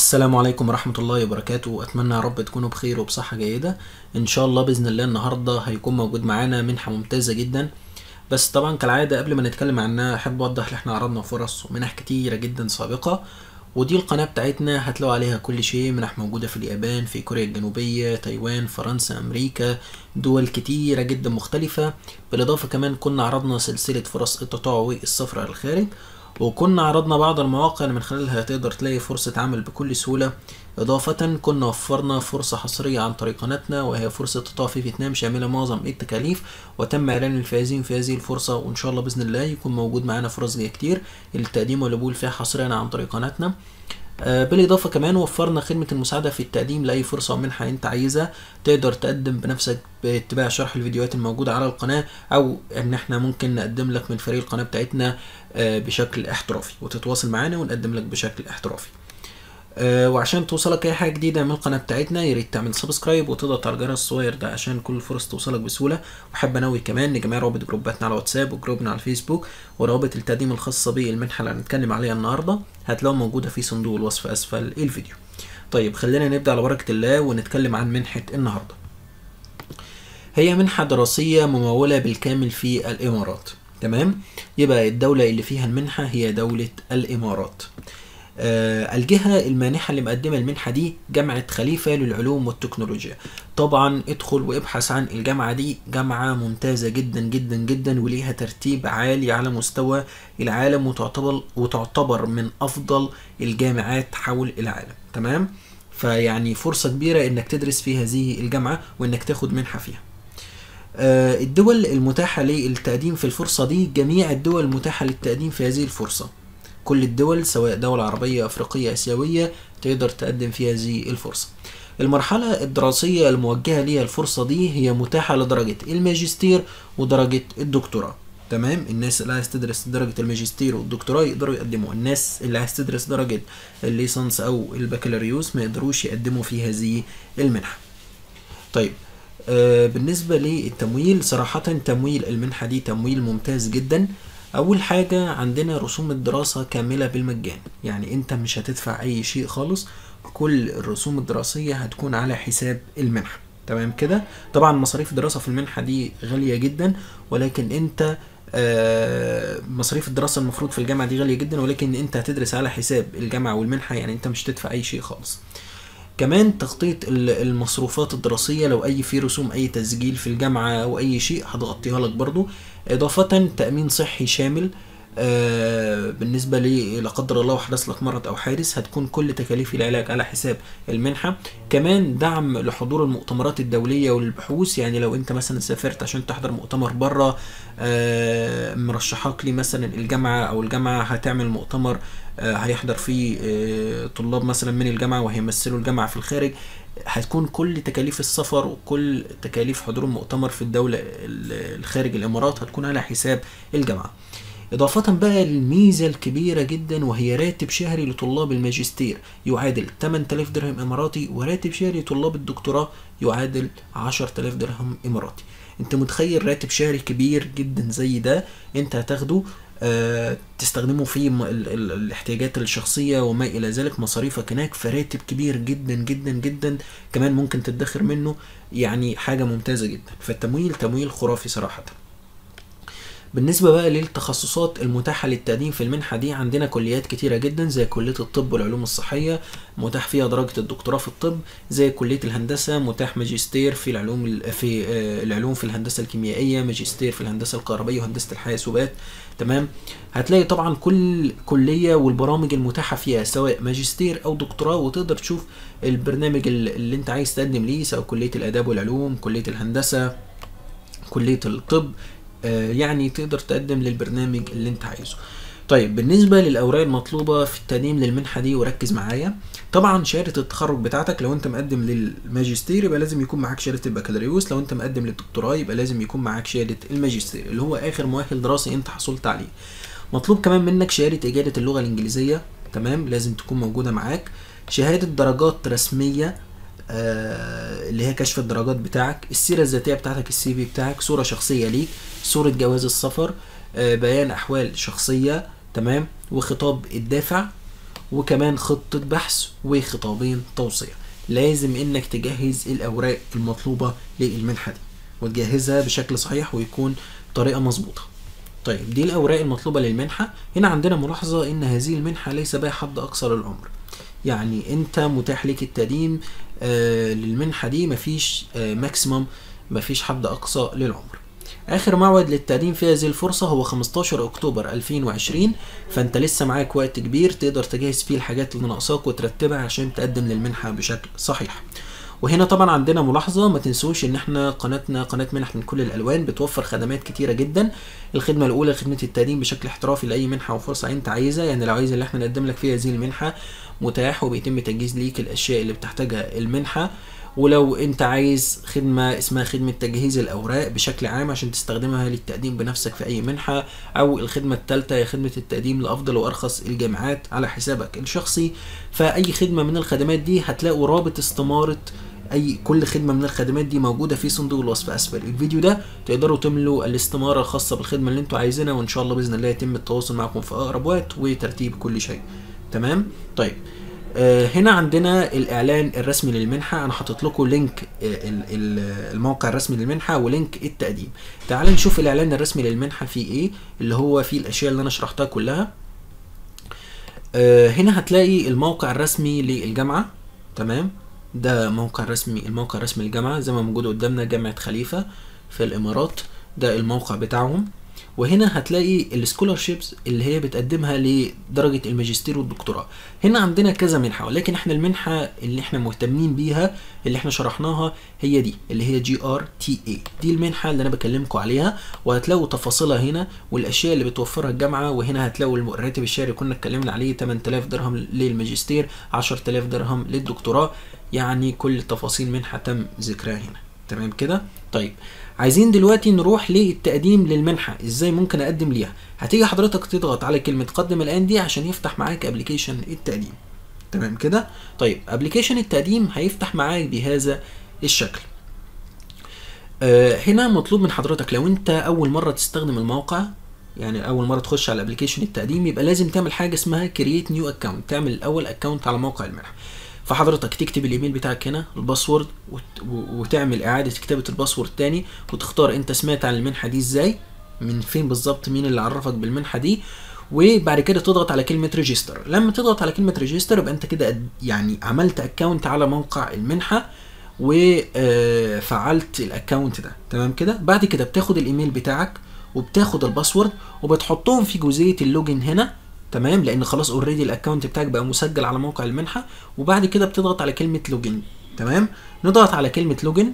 السلام عليكم ورحمة الله وبركاته أتمنى يا رب تكونوا بخير وبصحة جيدة إن شاء الله بإذن الله النهاردة هيكون موجود معانا منحة ممتازة جدا بس طبعا كالعادة قبل ما نتكلم عنها أحب أوضح إن إحنا عرضنا فرص ومنح كتيرة جدا سابقة ودي القناة بتاعتنا هتلاقوا عليها كل شيء منح موجودة في اليابان في كوريا الجنوبية تايوان فرنسا أمريكا دول كتيرة جدا مختلفة بالإضافة كمان كنا عرضنا سلسلة فرص التطوع والسفر على الخارج وكنا عرضنا بعض المواقع اللي من خلالها تقدر تلاقي فرصة عمل بكل سهولة إضافة كنا وفرنا فرصة حصرية عن طريق قناتنا وهي فرصة تطوع في فيتنام شاملة معظم التكاليف وتم إعلان الفائزين في هذه الفرصة وإن شاء الله بإذن الله يكون موجود معانا فرص جاية كتير للتقديم والقبول فيها حصريا عن طريق قناتنا آه، بالإضافة كمان وفرنا خدمة المساعدة في التقديم لأي فرصة أو منحة أنت عايزها تقدر تقدم بنفسك باتباع شرح الفيديوهات الموجودة على القناة أو إن إحنا ممكن نقدم لك من فريق القناة بتاعتنا آه، بشكل احترافي وتتواصل معانا ونقدم لك بشكل احترافي آه، وعشان توصلك اي حاجه جديده من القناه بتاعتنا يا ريت تعمل سبسكرايب وتضغط على الجرس الصغير ده عشان كل الفرص توصلك بسهوله وحابب انوي كمان ان جميع روابط جروباتنا على واتساب وجروبنا على الفيسبوك وروابط التقديم الخاصه بالمنحه اللي هنتكلم عليها النهارده هتلاقوها موجوده في صندوق الوصف اسفل الفيديو طيب خلينا نبدا على بركه الله ونتكلم عن منحه النهارده هي منحه دراسيه مموله بالكامل في الامارات تمام يبقى الدوله اللي فيها المنحه هي دوله الامارات آه، الجهة المانحة اللي مقدمة المنحة دي جامعة خليفة للعلوم والتكنولوجيا طبعا ادخل وابحث عن الجامعة دي جامعة ممتازة جدا جدا جدا وليها ترتيب عالي على مستوى العالم وتعتبر وتعتبر من أفضل الجامعات حول العالم تمام فيعني فرصة كبيرة انك تدرس في هذه الجامعة وانك تاخد منحة فيها آه، الدول المتاحة للتقديم في الفرصة دي جميع الدول المتاحة للتقديم في هذه الفرصة كل الدول سواء دولة عربية أفريقية آسيوية تقدر تقدم في هذه الفرصة المرحلة الدراسية الموجهة ليها الفرصة دي هي متاحة لدرجة الماجستير ودرجة الدكتوراه تمام الناس اللي عايز تدرس درجة الماجستير والدكتوراه يقدروا يقدموا الناس اللي عايز تدرس درجة الليسانس أو البكالوريوس ما يقدروش يقدموا في هذه المنحة طيب آه بالنسبة للتمويل صراحة تمويل المنحة دي تمويل ممتاز جدا اول حاجة عندنا رسوم الدراسة كاملة بالمجان يعني انت مش هتدفع اي شيء خالص كل الرسوم الدراسية هتكون على حساب المنحة تمام كده طبعا مصاريف الدراسة في المنحة دي غالية جدا ولكن انت آه، مصاريف الدراسة المفروض في الجامعة دي غالية جدا ولكن انت هتدرس على حساب الجامعة والمنحة يعني انت مش تدفع اي شيء خالص كمان تغطية ال- المصروفات الدراسية لو أي في رسوم أي تسجيل في الجامعة أو أي شيء هتغطيها لك برضو إضافة تأمين صحي شامل آه بالنسبة لي لا قدر الله حدث لك مرض أو حادث هتكون كل تكاليف العلاج على حساب المنحة كمان دعم لحضور المؤتمرات الدولية والبحوث يعني لو أنت مثلا سافرت عشان تحضر مؤتمر بره آه مرشحاك لي مثلا الجامعة أو الجامعة هتعمل مؤتمر آه، هيحضر فيه آه، طلاب مثلا من الجامعة وهيمثلوا الجامعة في الخارج هتكون كل تكاليف السفر وكل تكاليف حضور المؤتمر في الدولة ال- الخارج الإمارات هتكون على حساب الجامعة إضافة بقى الميزة الكبيرة جدا وهي راتب شهري لطلاب الماجستير يعادل 8000 درهم إماراتي وراتب شهري لطلاب الدكتوراه يعادل 10000 درهم إماراتي انت متخيل راتب شهري كبير جدا زي ده انت هتاخده آه، تستخدمه في م- ال- ال- الاحتياجات الشخصية وما إلى ذلك مصاريفك هناك فراتب كبير جدا جدا جدا كمان ممكن تدخر منه يعني حاجة ممتازة جدا فالتمويل تمويل خرافي صراحة بالنسبة بقى للتخصصات المتاحة للتقديم في المنحة دي عندنا كليات كتيرة جدا زي كلية الطب والعلوم الصحية متاح فيها درجة الدكتوراه في الطب زي كلية الهندسة متاح ماجستير في العلوم ال- في آه، العلوم في الهندسة الكيميائية ماجستير في الهندسة الكهربائية وهندسة الحاسوبات تمام هتلاقي طبعا كل كلية والبرامج المتاحة فيها سواء ماجستير أو دكتوراه وتقدر تشوف البرنامج ال- اللي أنت عايز تقدم ليه سواء كلية الآداب والعلوم كلية الهندسة كلية الطب آه، يعني تقدر تقدم للبرنامج اللي انت عايزه طيب بالنسبة للأوراق المطلوبة في التقديم للمنحة دي وركز معايا طبعا شهادة التخرج بتاعتك لو انت مقدم للماجستير يبقى لازم يكون معاك شهادة البكالوريوس لو انت مقدم للدكتوراه يبقى لازم يكون معاك شهادة الماجستير اللي هو آخر مؤهل دراسي انت حصلت عليه مطلوب كمان منك شهادة إجادة اللغة الإنجليزية تمام لازم تكون موجودة معاك شهادة درجات رسمية آه، اللي هي كشف الدرجات بتاعك السيره الذاتيه بتاعتك السي في بتاعك صوره شخصيه ليك صوره جواز السفر آه، بيان احوال شخصيه تمام وخطاب الدافع وكمان خطة بحث وخطابين توصية لازم انك تجهز الاوراق المطلوبة للمنحة دي وتجهزها بشكل صحيح ويكون طريقة مظبوطة طيب دي الاوراق المطلوبة للمنحة هنا عندنا ملاحظة ان هذه المنحة ليس بها حد اقصى للعمر يعني انت متاح لك التقديم آه للمنحة دي مفيش آه ماكسيمم مفيش حد اقصى للعمر اخر موعد للتقديم في هذه الفرصة هو 15 اكتوبر 2020 فانت لسه معاك وقت كبير تقدر تجهز فيه الحاجات اللي ناقصاك وترتبها عشان تقدم للمنحة بشكل صحيح وهنا طبعا عندنا ملاحظة ما تنسوش ان احنا قناتنا قناة منح من كل الالوان بتوفر خدمات كتيرة جدا الخدمة الاولى خدمة التقديم بشكل احترافي لاي منحة وفرصة انت عايزها يعني لو عايز اللي احنا نقدم لك فيها هذه المنحة متاح وبيتم تجهيز ليك الاشياء اللي بتحتاجها المنحة ولو انت عايز خدمة اسمها خدمة تجهيز الاوراق بشكل عام عشان تستخدمها للتقديم بنفسك في اي منحة او الخدمة الثالثة هي خدمة التقديم لافضل وارخص الجامعات على حسابك الشخصي فاي خدمة من الخدمات دي هتلاقوا رابط استمارة اي كل خدمه من الخدمات دي موجوده في صندوق الوصف اسفل الفيديو ده تقدروا تملوا الاستماره الخاصه بالخدمه اللي انتوا عايزينها وان شاء الله باذن الله يتم التواصل معكم في اقرب وقت وترتيب كل شيء تمام طيب آه هنا عندنا الاعلان الرسمي للمنحه انا حاطط لكم لينك آه ال- ال- الموقع الرسمي للمنحه ولينك التقديم تعال نشوف الاعلان الرسمي للمنحه فيه ايه اللي هو فيه الاشياء اللي انا شرحتها كلها آه هنا هتلاقي الموقع الرسمي للجامعه تمام ده موقع رسمي الموقع الرسمي للجامعه زي ما موجود قدامنا جامعه خليفه في الامارات ده الموقع بتاعهم وهنا هتلاقي السكولارشيبس اللي هي بتقدمها لدرجه الماجستير والدكتوراه هنا عندنا كذا منحه ولكن احنا المنحه اللي احنا مهتمين بيها اللي احنا شرحناها هي دي اللي هي جي ار تي اي دي المنحه اللي انا بكلمكم عليها وهتلاقوا تفاصيلها هنا والاشياء اللي بتوفرها الجامعه وهنا هتلاقوا الراتب الشهري كنا اتكلمنا عليه 8000 درهم للماجستير 10000 درهم للدكتوراه يعني كل تفاصيل منحه تم ذكرها هنا تمام كده طيب عايزين دلوقتي نروح للتقديم للمنحه ازاي ممكن اقدم ليها هتيجي حضرتك تضغط على كلمه قدم الان دي عشان يفتح معاك ابلكيشن التقديم تمام كده طيب ابلكيشن التقديم هيفتح معاك بهذا الشكل آه هنا مطلوب من حضرتك لو انت اول مره تستخدم الموقع يعني اول مره تخش على ابلكيشن التقديم يبقى لازم تعمل حاجه اسمها كرييت نيو اكونت تعمل الاول اكونت على موقع المنحه فحضرتك تكتب الايميل بتاعك هنا الباسورد وت... و- وتعمل اعاده كتابه الباسورد تاني وتختار انت سمعت عن المنحه دي ازاي من فين بالظبط مين اللي عرفك بالمنحه دي وبعد كده تضغط على كلمه ريجستر لما تضغط على كلمه ريجستر يبقى انت كده قد- يعني عملت اكونت على موقع المنحه وفعلت الاكونت ده تمام كده بعد كده بتاخد الايميل بتاعك وبتاخد الباسورد وبتحطهم في جزئيه اللوجن هنا تمام لان خلاص اوريدي الاكونت بتاعك بقى مسجل على موقع المنحه وبعد كده بتضغط على كلمه لوجن تمام نضغط على كلمه لوجن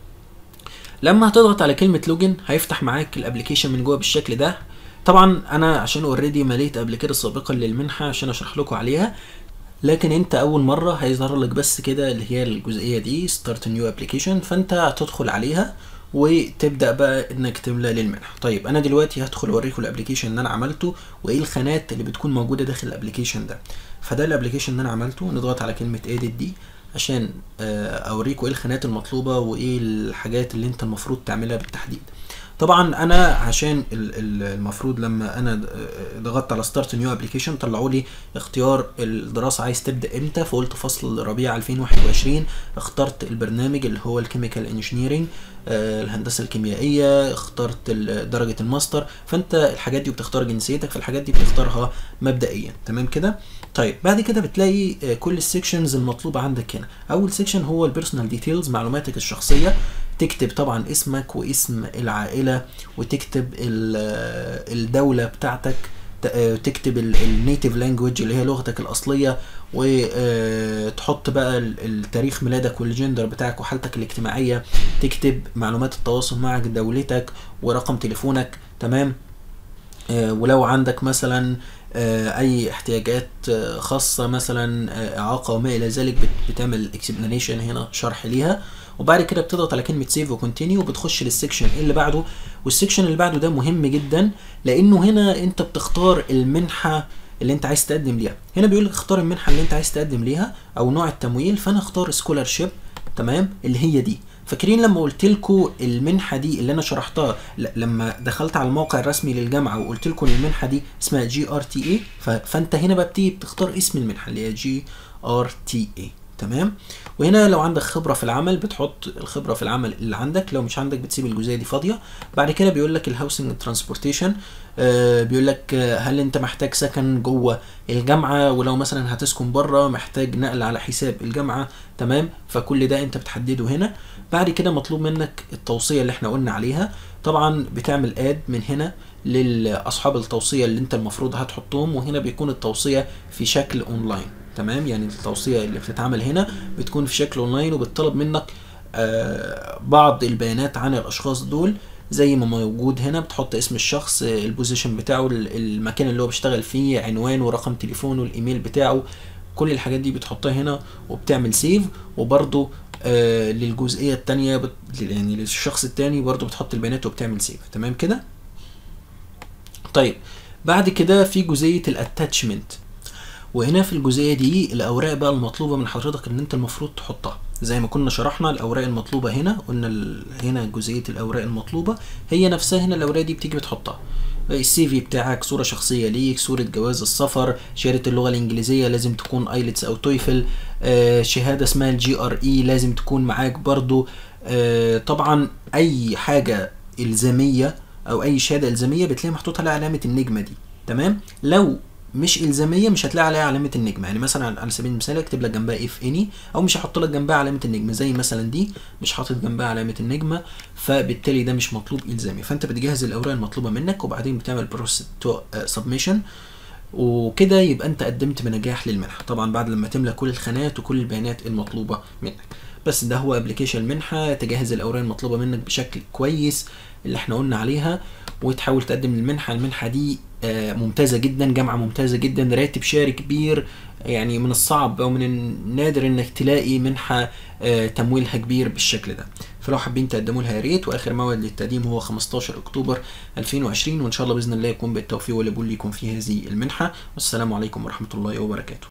لما هتضغط على كلمه لوجن هيفتح معاك الابلكيشن من جوه بالشكل ده طبعا انا عشان اوريدي مليت قبل كده سابقا للمنحه عشان اشرح لكم عليها لكن انت اول مره هيظهر لك بس كده اللي هي الجزئيه دي ستارت نيو ابلكيشن فانت هتدخل عليها وتبدا بقى انك تملى للمنحه طيب انا دلوقتي هدخل اوريكم الابلكيشن اللي انا عملته وايه الخانات اللي بتكون موجوده داخل الابلكيشن ده فده الابلكيشن اللي انا عملته نضغط على كلمه edit دي عشان آه، اوريكم ايه الخانات المطلوبه وايه الحاجات اللي انت المفروض تعملها بالتحديد طبعا انا عشان ال- ال- المفروض لما انا د- ضغطت على ستارت نيو ابلكيشن طلعوا لي اختيار الدراسه عايز تبدا امتى فقلت فصل ربيع 2021 اخترت البرنامج اللي هو الكيميكال انجينيرنج الهندسه الكيميائيه اخترت ال- درجه الماستر فانت الحاجات دي بتختار جنسيتك فالحاجات دي بتختارها مبدئيا تمام كده طيب بعد كده بتلاقي آه، كل السكشنز المطلوبه عندك هنا اول سيكشن هو البيرسونال ديتيلز معلوماتك الشخصيه تكتب طبعا اسمك واسم العائله وتكتب ال- آه، الدوله بتاعتك ت- آه، تكتب النيتيف لانجوج اللي هي لغتك الاصليه وتحط بقى ال- التاريخ ميلادك والجندر بتاعك وحالتك الاجتماعيه تكتب معلومات التواصل معك دولتك ورقم تليفونك تمام آه، ولو عندك مثلا آه، اي احتياجات آه، خاصه مثلا آه، اعاقه وما الى ذلك بت- بتعمل اكسبلانيشن هنا شرح ليها وبعد كده بتضغط على كلمه سيف وكونتينيو وبتخش للسكشن اللي بعده والسكشن اللي بعده ده مهم جدا لانه هنا انت بتختار المنحه اللي انت عايز تقدم ليها هنا بيقول لك اختار المنحه اللي انت عايز تقدم ليها او نوع التمويل فانا اختار سكولارشيب تمام اللي هي دي فاكرين لما قلت لكم المنحه دي اللي انا شرحتها ل- لما دخلت على الموقع الرسمي للجامعه وقلت لكم ان المنحه دي اسمها جي ار تي اي فانت هنا بقى بتيجي بتختار اسم المنحه اللي هي جي ار تي اي تمام وهنا لو عندك خبره في العمل بتحط الخبره في العمل اللي عندك لو مش عندك بتسيب الجزئيه دي فاضيه بعد كده بيقول لك الهاوسنج ترانسبورتيشن آه بيقول لك آه، هل انت محتاج سكن جوه الجامعه ولو مثلا هتسكن بره محتاج نقل على حساب الجامعه تمام فكل ده انت بتحدده هنا بعد كده مطلوب منك التوصيه اللي احنا قلنا عليها طبعا بتعمل اد من هنا لاصحاب التوصيه اللي انت المفروض هتحطهم وهنا بيكون التوصيه في شكل اونلاين تمام يعني التوصيه اللي بتتعمل هنا بتكون في شكل اونلاين وبتطلب منك آه، بعض البيانات عن الاشخاص دول زي ما موجود هنا بتحط اسم الشخص آه، البوزيشن بتاعه ال- المكان اللي هو بيشتغل فيه عنوانه ورقم تليفونه الايميل بتاعه كل الحاجات دي بتحطها هنا وبتعمل سيف وبرضو آه للجزئيه التانية بت... يعني للشخص التاني برضو بتحط البيانات وبتعمل سيف تمام كده طيب بعد كده في جزئيه الاتاتشمنت وهنا في الجزئيه دي الاوراق بقى المطلوبه من حضرتك ان انت المفروض تحطها زي ما كنا شرحنا الاوراق المطلوبه هنا قلنا ال... هنا جزئيه الاوراق المطلوبه هي نفسها هنا الاوراق دي بتيجي بتحطها السي في بتاعك صوره شخصيه ليك صوره جواز السفر شهاده اللغه الانجليزيه لازم تكون ايلتس او تويفل آه شهاده اسمها الجي ار اي لازم تكون معاك برضو آه طبعا اي حاجه الزاميه او اي شهاده الزاميه بتلاقي محطوط عليها علامه النجمه دي تمام لو مش الزاميه مش هتلاقي عليها علامه النجمه يعني مثلا على سبيل المثال اكتب لك جنبها اف اني او مش هحط لك جنبها علامه النجمه زي مثلا دي مش حاطط جنبها علامه النجمه فبالتالي ده مش مطلوب الزامي فانت بتجهز الاوراق المطلوبه منك وبعدين بتعمل بروسيس تو سبمشن وكده يبقى انت قدمت بنجاح للمنحه طبعا بعد لما تملى كل الخانات وكل البيانات المطلوبه منك بس ده هو ابلكيشن المنحه تجهز الاوراق المطلوبه منك بشكل كويس اللي احنا قلنا عليها وتحاول تقدم المنحه المنحه دي آه، ممتازه جدا جامعه ممتازه جدا راتب شهري كبير يعني من الصعب او من النادر انك تلاقي منحه آه، تمويلها كبير بالشكل ده فلو حابين تقدموا لها يا ريت واخر موعد للتقديم هو 15 اكتوبر 2020 وان شاء الله باذن الله يكون بالتوفيق والقبول ليكم في هذه المنحه والسلام عليكم ورحمه الله وبركاته